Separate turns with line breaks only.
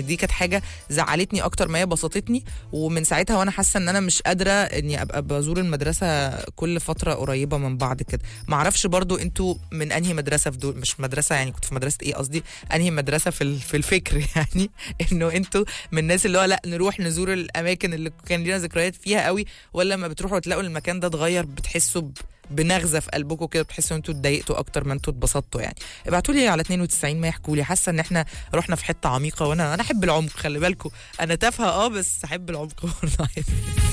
دي كانت حاجه زعلتني اكتر ما هي بسطتني ومن ساعتها وانا حاسه ان انا مش قادره اني ابقى بزور المدرسه كل فتره قريبه من بعض كده معرفش برضو انتوا من انهي مدرسه في دول مش مدرسه يعني كنت في مدرسه ايه قصدي انهي مدرسه في ال- في الفكر يعني انه انتوا من الناس اللي هو لا نروح نزور الاماكن اللي كان لينا ذكريات فيها قوي ولا لما بتروحوا تلاقوا المكان ده اتغير بتحسوا ب- بنغزه في قلبكم كده بتحسوا ان انتوا اتضايقتوا اكتر ما انتوا اتبسطتوا يعني ابعتوا لي على 92 ما يحكوا لي حاسه ان احنا رحنا في حته عميقه وانا انا احب العمق خلي بالكم انا تافهه اه بس احب العمق برضه